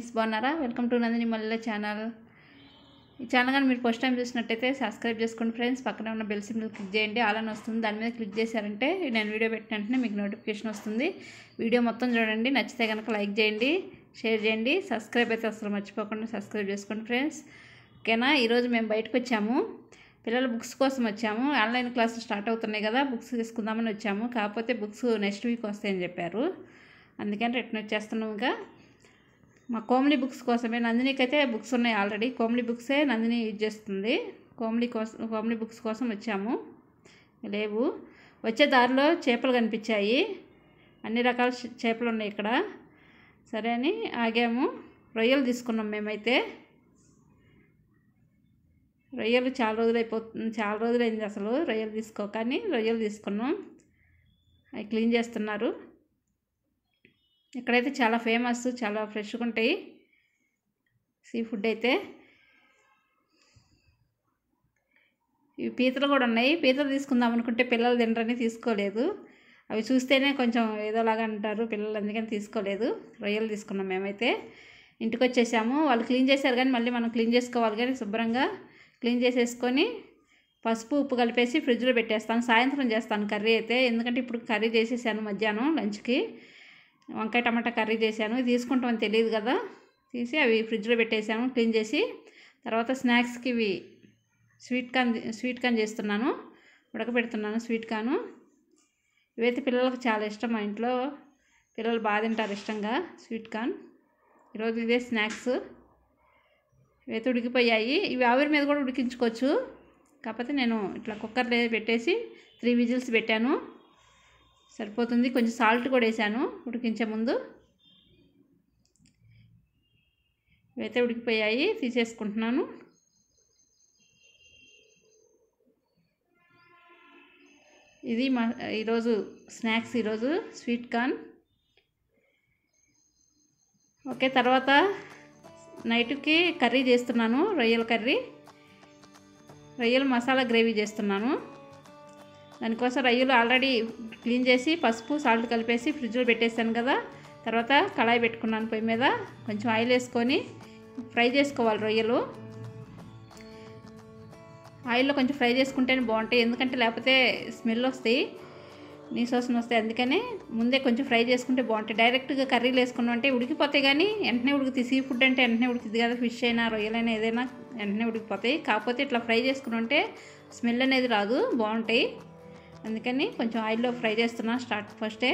friends బాగున్నారా welcome to Nandini Mallela channel ఈ channel కానీ మీరు ఫస్ట్ టైం చూసినట్టయితే సబ్స్క్రైబ్ చేసుకోండి ఫ్రెండ్స్ పక్కనే ఉన్న బెల్ సింబల్ క్లిక్ చేయండి ఆల్ అని వస్తుంది దాని మీద క్లిక్ చేశారంటే నేను వీడియో పెట్టిన వెంటనే మీకు నోటిఫికేషన్ వస్తుంది వీడియో మొత్తం చూడండి నచ్చితే కనుక లైక్ చేయండి షేర్ చేయండి సబ్స్క్రైబ్ అయితే అసలు మర్చిపోకుండా సబ్స్క్రైబ్ చేసుకోండి ఫ్రెండ్స్ ఓకేనా ఈరోజు మేము బయటకు వచ్చాము పిల్లల బుక్స్ కోసం వచ్చాము ఆన్లైన్ క్లాసులు స్టార్ట్ అవుతున్నాయి కదా బుక్స్ తీసుకుందామని వచ్చాము కాకపోతే బుక్స్ నెక్స్ట్ వీక్ వస్తాయని చెప్పారు అందుకని రిటర్న్ వచ్చేస్తున్నాం ఇంకా మా కోమ్లీ బుక్స్ కోసమే నందినికి అయితే బుక్స్ ఉన్నాయి ఆల్రెడీ కోమ్లీ బుక్సే నందిని యూజ్ చేస్తుంది కోమ్లీ కోసం కోమ్లీ బుక్స్ కోసం వచ్చాము లేవు వచ్చే దారిలో చేపలు కనిపించాయి అన్ని రకాల చే- చేపలు ఉన్నాయి ఇక్కడ సరే అని ఆగాము రొయ్యలు తీసుకున్నాం మేమైతే రొయ్యలు చాలా రోజులు అయిపోతుంది చాలా రోజులైంది అసలు రొయ్యలు తీసుకో కానీ రొయ్యలు తీసుకున్నాం అవి క్లీన్ చేస్తున్నారు ఇక్కడైతే చాలా ఫేమస్ చాలా ఫ్రెష్గా ఉంటాయి సీ ఫుడ్ అయితే ఇవి పీతలు కూడా ఉన్నాయి పీతలు తీసుకుందాం అనుకుంటే పిల్లలు తినరని తీసుకోలేదు అవి చూస్తేనే కొంచెం ఏదోలాగా అంటారు పిల్లలు అందుకని తీసుకోలేదు రొయ్యలు తీసుకున్నాం మేమైతే ఇంటికి వచ్చేసాము వాళ్ళు క్లీన్ చేశారు కానీ మళ్ళీ మనం క్లీన్ చేసుకోవాలి కానీ శుభ్రంగా క్లీన్ చేసేసుకొని పసుపు ఉప్పు కలిపేసి ఫ్రిడ్జ్లో పెట్టేస్తాను సాయంత్రం చేస్తాను కర్రీ అయితే ఎందుకంటే ఇప్పుడు కర్రీ చేసేసాను మధ్యాహ్నం లంచ్కి వంకాయ టమాటా కర్రీ చేశాను ఇది తీసుకుంటామని తెలియదు కదా తీసి అవి ఫ్రిడ్జ్లో పెట్టేశాను క్లీన్ చేసి తర్వాత స్నాక్స్కి ఇవి స్వీట్ కార్న్ స్వీట్ కార్న్ చేస్తున్నాను ఉడకబెడుతున్నాను స్వీట్ కార్ను ఇవైతే పిల్లలకు చాలా ఇష్టం మా ఇంట్లో పిల్లలు బాగా తింటారు ఇష్టంగా స్వీట్ కార్న్ ఈరోజు ఇదే స్నాక్స్ ఇవైతే ఉడికిపోయాయి ఇవి ఆవిరి మీద కూడా ఉడికించుకోవచ్చు కాకపోతే నేను ఇట్లా కుక్కర్లో పెట్టేసి త్రీ విజిల్స్ పెట్టాను సరిపోతుంది కొంచెం సాల్ట్ కూడా వేసాను ఉడికించే ముందు ఇవైతే ఉడికిపోయాయి తీసేసుకుంటున్నాను ఇది మా ఈరోజు స్నాక్స్ ఈరోజు స్వీట్ కార్న్ ఓకే తర్వాత నైట్కి కర్రీ చేస్తున్నాను రొయ్యల కర్రీ రొయ్యల మసాలా గ్రేవీ చేస్తున్నాను దానికోసం రొయ్యలు ఆల్రెడీ క్లీన్ చేసి పసుపు సాల్ట్ కలిపేసి ఫ్రిడ్జ్లో పెట్టేసాను కదా తర్వాత కళాయి పెట్టుకున్నాను పొయ్యి మీద కొంచెం ఆయిల్ వేసుకొని ఫ్రై చేసుకోవాలి రొయ్యలు ఆయిల్లో కొంచెం ఫ్రై చేసుకుంటేనే బాగుంటాయి ఎందుకంటే లేకపోతే స్మెల్ వస్తాయి నీసోసన వస్తాయి అందుకనే ముందే కొంచెం ఫ్రై చేసుకుంటే బాగుంటాయి డైరెక్ట్గా కర్రీలు వేసుకున్నాం అంటే ఉడికిపోతాయి కానీ వెంటనే ఉడుకుతాయి సీ ఫుడ్ అంటే వెంటనే ఉడుకుతుంది కదా ఫిష్ అయినా రొయ్యలైనా ఏదైనా వెంటనే ఉడికిపోతాయి కాకపోతే ఇట్లా ఫ్రై చేసుకుని ఉంటే స్మెల్ అనేది రాదు బాగుంటాయి అందుకని కొంచెం ఆయిల్లో ఫ్రై చేస్తున్నా స్టార్ట్ ఫస్టే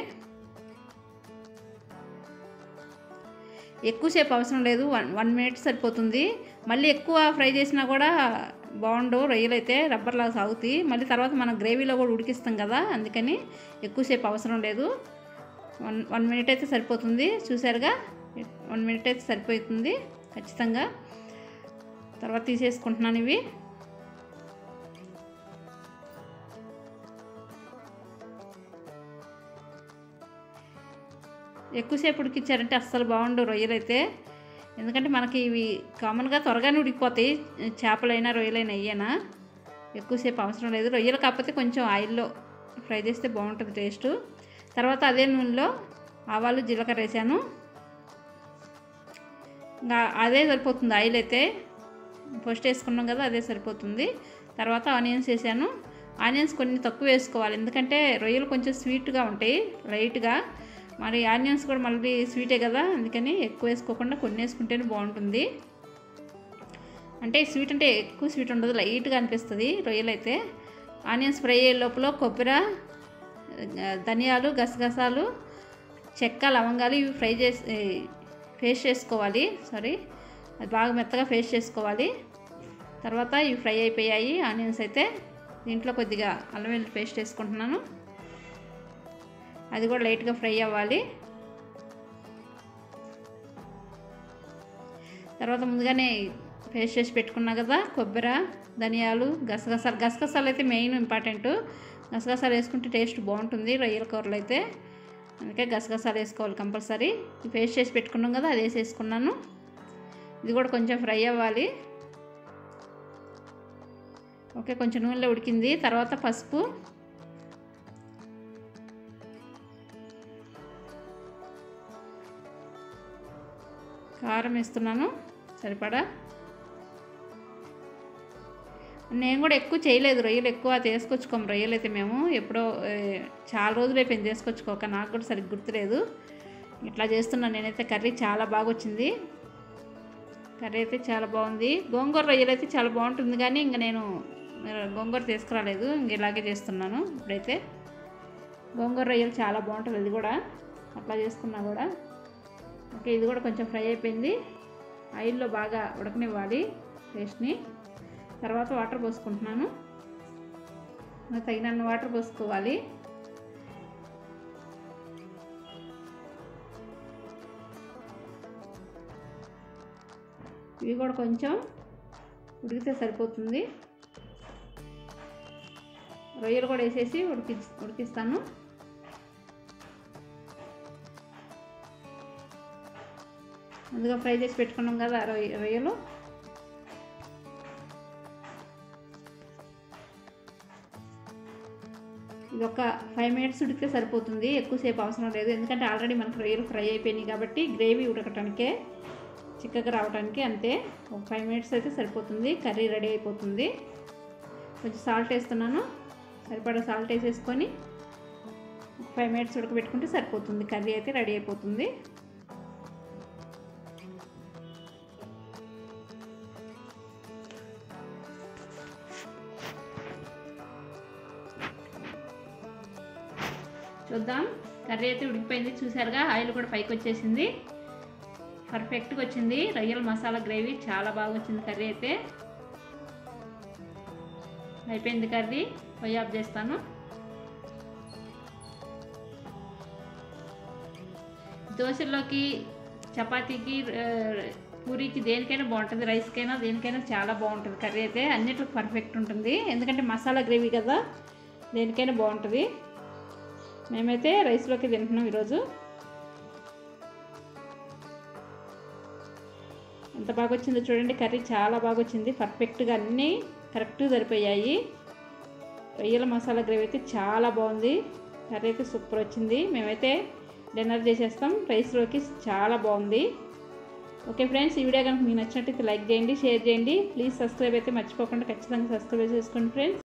ఎక్కువసేపు అవసరం లేదు వన్ వన్ మినిట్ సరిపోతుంది మళ్ళీ ఎక్కువ ఫ్రై చేసినా కూడా బాగుండవు రొయ్యలు అయితే రబ్బర్లాగా సాగుతాయి మళ్ళీ తర్వాత మనం గ్రేవీలో కూడా ఉడికిస్తాం కదా అందుకని ఎక్కువసేపు అవసరం లేదు వన్ వన్ మినిట్ అయితే సరిపోతుంది చూసారుగా వన్ మినిట్ అయితే సరిపోతుంది ఖచ్చితంగా తర్వాత తీసేసుకుంటున్నాను ఇవి ఎక్కువసేపు ఉడికించారంటే అస్సలు బాగుండు రొయ్యలు అయితే ఎందుకంటే మనకి ఇవి కామన్గా త్వరగానే ఉడికిపోతాయి చేపలైనా రొయ్యలైనా అయ్యానా ఎక్కువసేపు అవసరం లేదు రొయ్యలు కాకపోతే కొంచెం ఆయిల్లో ఫ్రై చేస్తే బాగుంటుంది టేస్ట్ తర్వాత అదే నూనెలో ఆవాలు జీలకర్ర వేసాను ఇంకా అదే సరిపోతుంది ఆయిల్ అయితే ఫస్ట్ వేసుకున్నాం కదా అదే సరిపోతుంది తర్వాత ఆనియన్స్ వేసాను ఆనియన్స్ కొన్ని తక్కువ వేసుకోవాలి ఎందుకంటే రొయ్యలు కొంచెం స్వీట్గా ఉంటాయి లైట్గా మరి ఆనియన్స్ కూడా మళ్ళీ స్వీటే కదా అందుకని ఎక్కువ వేసుకోకుండా కొన్ని వేసుకుంటేనే బాగుంటుంది అంటే స్వీట్ అంటే ఎక్కువ స్వీట్ ఉండదు లైట్గా అనిపిస్తుంది రొయ్యలు అయితే ఆనియన్స్ ఫ్రై అయ్యే లోపల కొబ్బరి ధనియాలు గసగసాలు చెక్క లవంగాలు ఇవి ఫ్రై చేసి పేస్ట్ చేసుకోవాలి సారీ అది బాగా మెత్తగా పేస్ట్ చేసుకోవాలి తర్వాత ఇవి ఫ్రై అయిపోయాయి ఆనియన్స్ అయితే దీంట్లో కొద్దిగా అల్లం వెల్లుల్లి పేస్ట్ వేసుకుంటున్నాను అది కూడా లైట్గా ఫ్రై అవ్వాలి తర్వాత ముందుగానే పేస్ట్ చేసి పెట్టుకున్నా కదా కొబ్బరి ధనియాలు గసగసాలు గసగసాలు అయితే మెయిన్ ఇంపార్టెంట్ గసగసాలు వేసుకుంటే టేస్ట్ బాగుంటుంది రొయ్యల కూరలు అయితే అందుకే గసగసాలు వేసుకోవాలి కంపల్సరీ పేస్ట్ చేసి పెట్టుకున్నాం కదా అది వేసేసుకున్నాను ఇది కూడా కొంచెం ఫ్రై అవ్వాలి ఓకే కొంచెం నూనెలో ఉడికింది తర్వాత పసుపు కారం వేస్తున్నాను సరిపడా నేను కూడా ఎక్కువ చేయలేదు రొయ్యలు ఎక్కువ తీసుకొచ్చుకోము రొయ్యలు అయితే మేము ఎప్పుడో ఏ, చాలా రోజులు అయిపోయింది తీసుకొచ్చుకోక నాకు కూడా సరిగ్గా గుర్తులేదు ఇట్లా చేస్తున్నాను నేనైతే కర్రీ చాలా బాగా వచ్చింది కర్రీ అయితే చాలా బాగుంది గోంగూర రొయ్యలు అయితే చాలా బాగుంటుంది కానీ ఇంకా నేను ఆ, గోంగూర తీసుకురాలేదు ఇంక ఇలాగే చేస్తున్నాను ఇప్పుడైతే గోంగూర రొయ్యలు చాలా బాగుంటుంది ఇది కూడా అట్లా చేసుకున్నా కూడా ఓకే ఇది కూడా కొంచెం ఫ్రై అయిపోయింది ఆయిల్లో బాగా ఉడకనివ్వాలి పేస్ట్ని తర్వాత వాటర్ పోసుకుంటున్నాను ఇంకా తగినన్ని వాటర్ పోసుకోవాలి ఇవి కూడా కొంచెం ఉడికితే సరిపోతుంది రొయ్యలు కూడా వేసేసి ఉడికి ఉడికిస్తాను ముందుగా ఫ్రై చేసి పెట్టుకున్నాం కదా రొయ్య రొయ్యలు ఇది ఒక ఫైవ్ మినిట్స్ ఉడికితే సరిపోతుంది ఎక్కువసేపు అవసరం లేదు ఎందుకంటే ఆల్రెడీ మనకు రొయ్యలు ఫ్రై అయిపోయినాయి కాబట్టి గ్రేవీ ఉడకటానికే చిక్కగా రావడానికి అంతే ఒక ఫైవ్ మినిట్స్ అయితే సరిపోతుంది కర్రీ రెడీ అయిపోతుంది కొంచెం సాల్ట్ వేస్తున్నాను సరిపడా సాల్ట్ వేసేసుకొని ఫైవ్ మినిట్స్ ఉడకబెట్టుకుంటే సరిపోతుంది కర్రీ అయితే రెడీ అయిపోతుంది చూద్దాం కర్రీ అయితే ఉడికిపోయింది చూసారుగా ఆయిల్ కూడా పైకి వచ్చేసింది పర్ఫెక్ట్గా వచ్చింది రొయ్యల మసాలా గ్రేవీ చాలా బాగా వచ్చింది కర్రీ అయితే అయిపోయింది కర్రీ పొయ్యి ఆఫ్ చేస్తాను దోశల్లోకి చపాతీకి ఆ, పూరీకి దేనికైనా బాగుంటుంది రైస్కైనా దేనికైనా చాలా బాగుంటుంది కర్రీ అయితే అన్నిటికి పర్ఫెక్ట్ ఉంటుంది ఎందుకంటే మసాలా గ్రేవీ కదా దేనికైనా బాగుంటుంది మేమైతే రైస్లోకి తింటున్నాం ఈరోజు ఎంత బాగా వచ్చిందో చూడండి కర్రీ చాలా బాగా వచ్చింది పర్ఫెక్ట్గా అన్నీ కరెక్ట్గా సరిపోయాయి రొయ్యల మసాలా గ్రేవీ అయితే చాలా బాగుంది కర్రీ అయితే సూపర్ వచ్చింది మేమైతే డిన్నర్ చేసేస్తాం రైస్లోకి చాలా బాగుంది ఓకే ఫ్రెండ్స్ ఈ వీడియో కనుక మీకు నచ్చినట్టయితే లైక్ చేయండి షేర్ చేయండి ప్లీజ్ సబ్స్క్రైబ్ అయితే మర్చిపోకుండా ఖచ్చితంగా సబ్స్క్రైబ్ చేసుకోండి ఫ్రెండ్స్